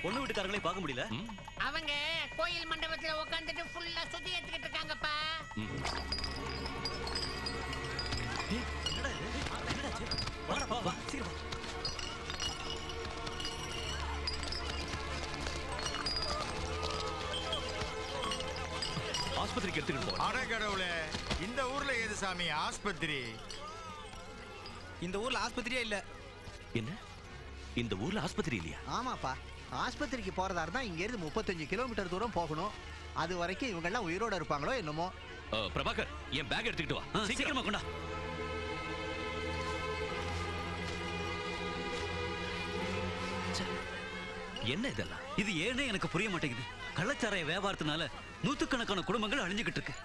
பொண்ணு வீட்டுக்காரங்களையும் பார்க்க முடியல அவங்க கோயில் மண்டபத்துல உட்காந்துட்டு ஃபுல்லா சுத்தி எடுத்துக்கிட்டு இருக்காங்கப்பா ஏய், என்னடா இது? என்னடாச்சு? வாடா, வா, வா, சீக்கிரம் வா. ஆஸ்பத்திரிக்கு எடுத்துக்கிட்டு போ அட கடவுளே இந்த ஊர்ல ஏது சாமி ஆஸ்பத்திரி இந்த ஊர்ல ஆஸ்பத்திரியே இல்ல என்ன இந்த ஊர்ல ஆஸ்பத்திரி இல்லையா ஆமாப்பா ஆஸ்பத்திரிக்கு போறதா இருந்தா இங்க இருந்து முப்பத்தஞ்சு கிலோமீட்டர் தூரம் போகணும் அது வரைக்கும் இவங்க எல்லாம் உயிரோட இருப்பாங்களோ என்னமோ அஹ், பிரபாகர் என் பேக் எடுத்துக்கிட்டு வா ஆ, சீக்கிரமா கொண்டா என்ன இதெல்லாம் இது ஏனே எனக்கு புரிய மாட்டேங்குது கள்ளச்சாராய வியாபாரத்தினால நூத்துக்கணக்கான குடும்பங்கள் அழிஞ்சுகிட்டு இருக்கு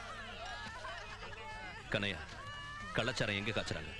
கனையா கள்ளச்சாரம் எங்க காய்ச்சறாங்க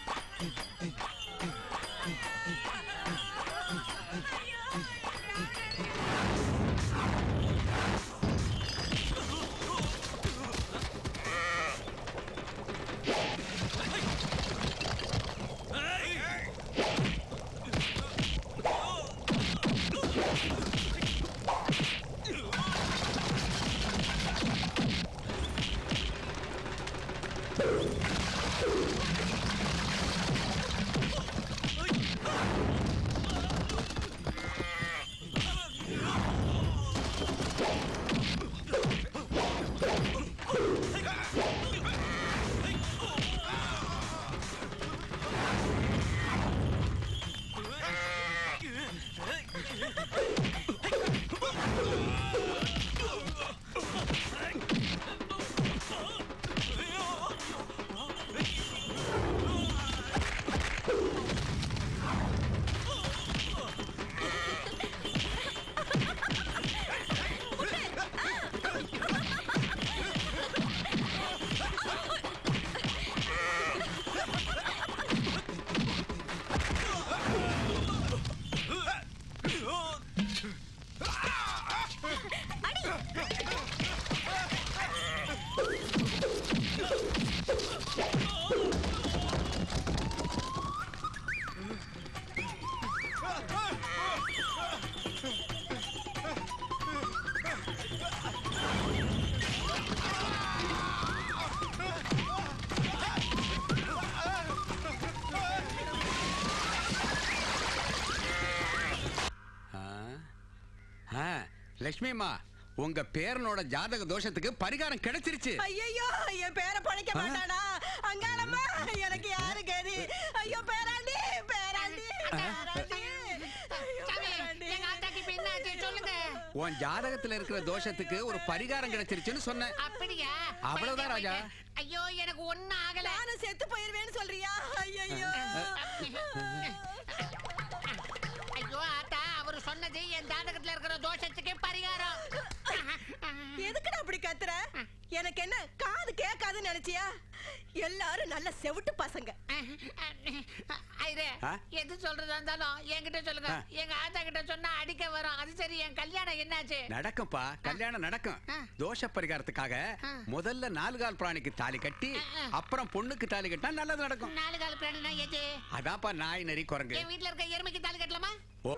லட்சுமி அம்மா உங்க பேரனோட ஜாதக தோஷத்துக்கு பரிகாரம் கிடைச்சிருச்சு ஐயோ என் பேரை பழைக்க மாட்டானா அங்காளம்மா எனக்கு யாரு கதி ஐயோ பேராண்டி பேராண்டி பேராண்டி ஐயோ, சாமி பேராண்டி. எங்க ஆத்தாக்கு இப்ப என்ன ஆச்சு சொல்லுங்க உன் ஜாதகத்துல இருக்கிற தோஷத்துக்கு ஒரு பரிகாரம் கிடைச்சிருச்சுன்னு சொன்னேன் அப்படியா அவ்வளவுதான் ராஜா. ஐயோ எனக்கு ஒண்ணும் ஆகல நானும் செத்து போயிருவேன்னு சொல்றியா ஐயோ ஐயோ ஆத்தா அவர் சொன்னது என் ஜாதகத்துல இருக்கிற தோஷத்துக்கு பரிகாரம் எதுக்குடா அப்படி கத்துற எனக்கு என்ன காது கேட்காதுன்னு நினைச்சியா எல்லாரும் நல்ல செவிட்டு பசங்க ஐரே ஆ? எது சொல்றதா இருந்தாலும் என்கிட்ட சொல்லுங்க ஆ. எங்க ஆத்தா கிட்ட சொன்னா அடிக்க வரும் அது சரி என் கல்யாணம் என்னாச்சு நடக்கும்பா கல்யாணம் நடக்கும் ஆ. தோஷ பரிகாரத்துக்காக ஆ. முதல்ல நாலு கால் பிராணிக்கு தாலி கட்டி ஆ, ஆ. அப்புறம் பொண்ணுக்கு தாலி கட்டினா நல்லது நடக்கும் நாலு கால பிராணினா எது அதான்ப்பா நாய் நரி குரங்கு என் வீட்ல இருக்க எருமைக்கு தாலி கட்டலாமா ஓ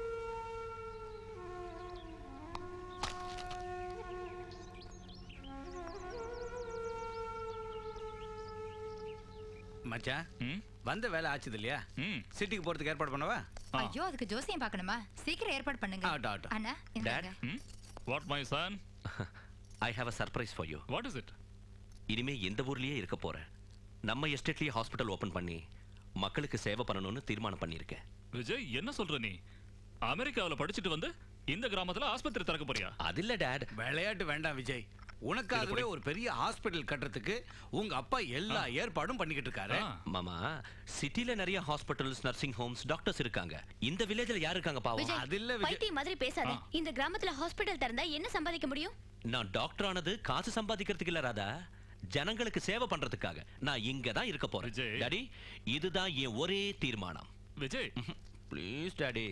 மச்சான் ம் வந்த வேலை ஆச்சுது இல்லையா ம் சிட்டிக்கு போறதுக்கு ஏற்பாடு பண்ணவா ஆ. ஐயோ அதுக்கு ஜோசியம் பார்க்கணுமா சீக்கிரம் ஏற்பாடு பண்ணுங்க ஆகட்டும், ஆகட்டும். அண்ணா Dad? இந்தாங்க hmm what my son I have a surprise for you what is it இனிமே எந்த ஊர்லயே இருக்க போறேன் நம்ம எஸ்டேட்லயே ஹாஸ்பிட்டல் ஓபன் பண்ணி மக்களுக்கு சேவை பண்ணணும்னு தீர்மானம் பண்ணியிருக்கேன் விஜய் என்ன சொல்ற நீ அமெரிக்காவுல படிச்சுட்டு வந்து இந்த கிராமத்துல ஆஸ்பத்திரி திறக்க போறியா அது இல்ல டேட் விளையாட்டு வேண்டாம் விஜய் உனக்காகவே ஒரு பெரிய ஹாஸ்பிட்டல் கட்டுறதுக்கு உங்க அப்பா எல்லா ஏற்பாடும் பண்ணிக்கிட்டு இருக்காரு ஆ. மாமா சிட்டில நிறைய ஹாஸ்பிட்டல்ஸ் நர்சிங் ஹோம்ஸ் டாக்டர்ஸ் இருக்காங்க இந்த வில்லேஜ்ல யாரு இருக்காங்க பாவம் விஜய் அது இல்ல விஜய் பைத்தியம் மாதிரி பேசாத ஆ. இந்த கிராமத்துல ஹாஸ்பிடல் திறந்தா என்ன சம்பாதிக்க முடியும் நான் டாக்டர் ஆனது காசு சம்பாதிக்கிறதுக்கு இல்ல ராதா ஜனங்களுக்கு சேவை பண்றதுக்காக நான் இங்க தான் இருக்க போறேன் விஜய். டாடி இதுதான் என் ஒரே தீர்மானம் விஜய் ப்ளீஸ் டாடி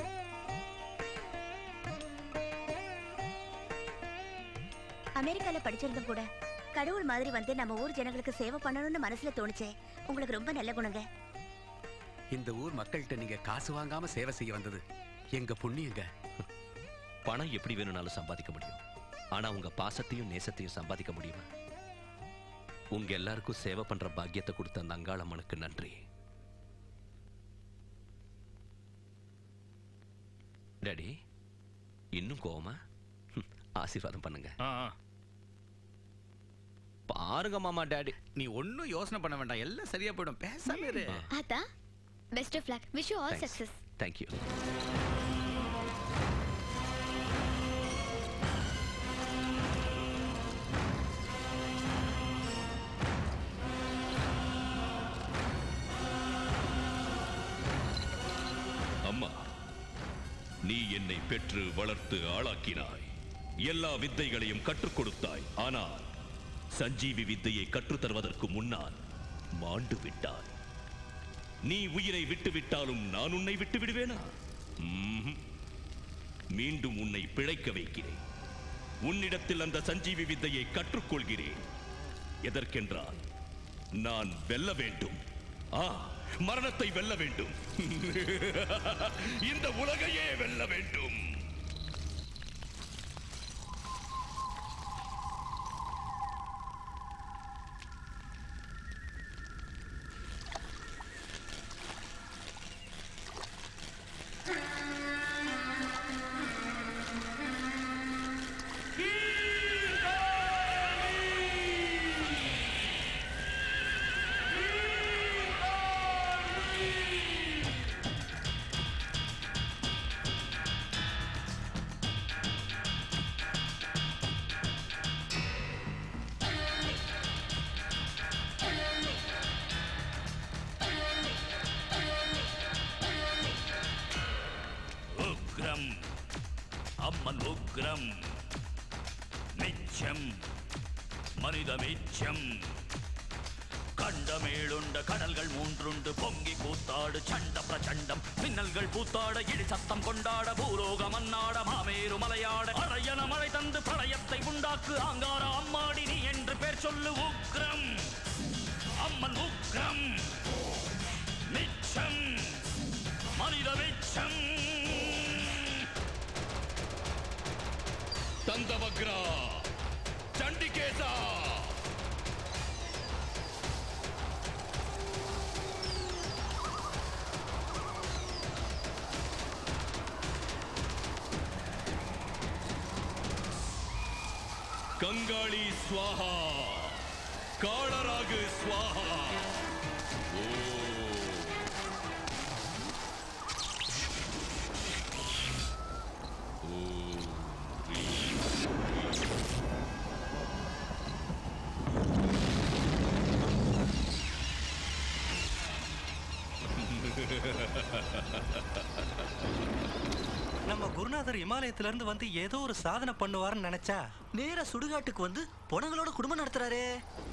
அமெரிக்கால படிச்சிருந்தும் கூட கடவுள் மாதிரி வந்து நம்ம ஊர் ஜனங்களுக்கு சேவை பண்ணணும்னு மனசுல தோணுச்சே உங்களுக்கு ரொம்ப நல்ல குணங்க இந்த ஊர் மக்கள்கிட்ட நீங்க காசு வாங்காம சேவை செய்ய வந்தது எங்க புண்ணியங்க பணம் எப்படி வேணும்னாலும் சம்பாதிக்க முடியும் ஆனா உங்க பாசத்தையும் நேசத்தையும் சம்பாதிக்க முடியுமா உங்க எல்லாருக்கும் சேவை பண்ற பாக்கியத்தை கொடுத்த அந்த அங்காளம்மனுக்கு நன்றி டாடி இன்னும் கோவமா ஹம், ஆசீர்வாதம் பண்ணுங்க பாருங்க மாமா டாடி நீ ஒன்னும் யோசனை பண்ண வேண்டாம் எல்லாம் சரியா போயிடும் பேசாம இரு ஆத்தா best of luck wish you all Thanks. Success thank you அம்மா நீ என்னை பெற்று வளர்த்து ஆளாக்கினாய் எல்லா வித்தைகளையும் கற்றுக் கொடுத்தாய் ஆனால் சஞ்சீவி வித்தையை கற்றுத் தருவதற்கு முன்னால் மாண்டு விட்டாய் நீ உயிரை விட்டு விட்டாலும் நான் உன்னை விட்டு விடுவேனா ம்ஹும். மீண்டும் உன்னை பிழைக்க வைக்கிறேன் உன்னிடத்தில் அந்த சஞ்சீவி வித்தையை கற்றுக்கொள்கிறேன் எதற்கென்றால் நான் வெல்ல வேண்டும் ஆ மரணத்தை வெல்ல வேண்டும் இந்த உலகையே வெல்ல வேண்டும் உக்ரம் அம்மன் உக்ரம் மிச்சம் மனித மிச்சம் கண்டமேளுண்ட கடல்கள் மூன்றுண்டு பொங்கி கூத்தாடு சண்ட பிரச்சண்டம் மின்னல்கள் பூத்தாட இடி சத்தம் கொண்டாட பூலோக மன்னாட மாமேரு மலையாட அரையன மழை தந்து பிரளயத்தை உண்டாக்கு ஆங்கார அம்மாடி நீ என்று பேர் சொல்லு உக்ரம் அம்மன் உக்ரம் மிச்சம் மனித மிச்சம் தந்தவக்ரா சண்டிகேசா கங்காளி ஸ்வாஹா காளராகு ஸ்வாஹா ஓ நம்ம குருநாதர் இமாலயத்துல இருந்து வந்து ஏதோ ஒரு சாதனை பண்ணுவாருன்னு நினைச்சா நேரா சுடுகாட்டுக்கு வந்து பொணங்களோட குடும்பம் நடத்துறாரே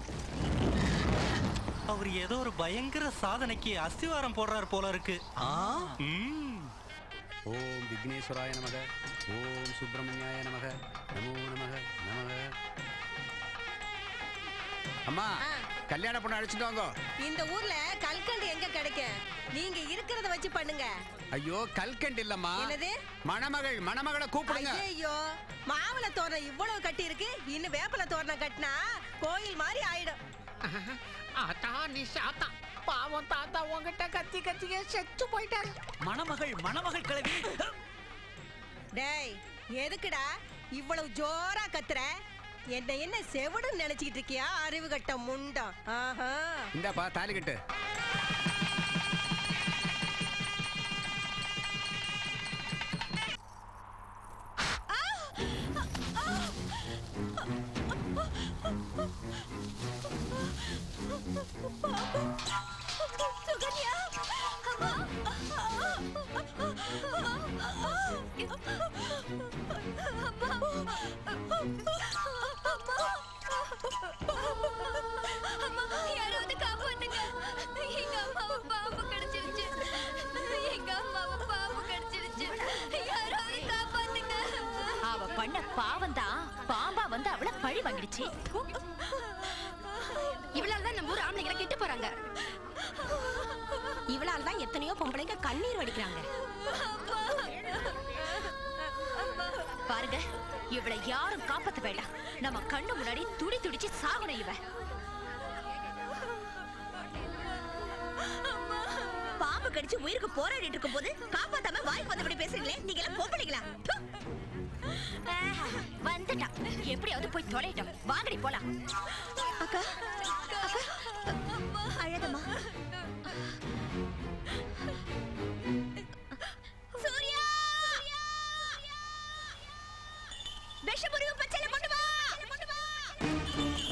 அவர் ஏதோ ஒரு பயங்கர சாதனைக்கு அஸ்திவாரம் போடுறாரு போல இருக்கு ஆ ம். ஓம் விக்னேஸ்வராய நமக ஓம் சுப்பிரமணியாய நமக நமோ நமக நமக அம்மா கல்யாண பொண்ணு அழைச்சிட்டு வாங்க இந்த ஊர்ல கல்கண்டு எங்க கிடைக்கும் நீங்க இருக்கிறத வச்சு பண்ணுங்க ஐயோ கல்கண்ட் இல்லம்மா என்னது? மணமகள் மணமகளை கூப்பிடுங்க ஐயோ மாவிள தோரணம் இவ்வளவு கட்டி இருக்கு இன்னும் வேப்பல தோரணம் கட்டினா கோயில் மாதிரி ஆயிடும் ஆத்தா நீ சாத்தா பாவம் தாத்தா உன்கிட்ட கத்தி கத்தியே செத்து போயிட்டாரு மணமகள் மணமகள் கிளவி டேய் எதுக்குடா இவ்வளவு ஜோரா கத்துற என்ன என்ன செவடுன்னு நினைச்சுக்கிட்டு இருக்கியா அறிவு கட்ட முண்டம் ஆஹா இந்தாப்பா தாலி கட்டு சுகன்யா யாராவது காப்பாத்துங்க எங்க அம்மாவை பாம்பு கடிச்சிருச்சு எங்க அம்மாவை பாம்பு கடிச்சிருச்சு யாராவது காப்பாத்துங்க அவ பண்ண பாவம் தான் பாம்பா வந்து அவள பழி வாங்கிடுச்சு இவளால தான் நம்ம ஊர் ஆம்பளைங்களை கெட்டு போறாங்க இவளால தான் எத்தனையோ பொம்பளைங்க கண்ணீர் வடிக்கிறாங்க பாருங்க இவளை யாரும் காப்பாத்த வேண்டாம் நம்ம கண்ணு முன்னாடி துடி துடிச்சு சாகணும் இவ பாம்பு கடிச்சு உயிருக்கு போராடிட்டு இருக்கும் போது காப்பாத்தாம வாய்க்கு வந்தபடி பேசுறீங்களே நீங்க எல்லாம் பொம்பளைங்களா ப்பு. ஆஹா, வந்துட்டா எப்படியாவது போய் தொலைட்டோம் வாங்கடி போலாம் அக்கா அக்கா அழகம்மா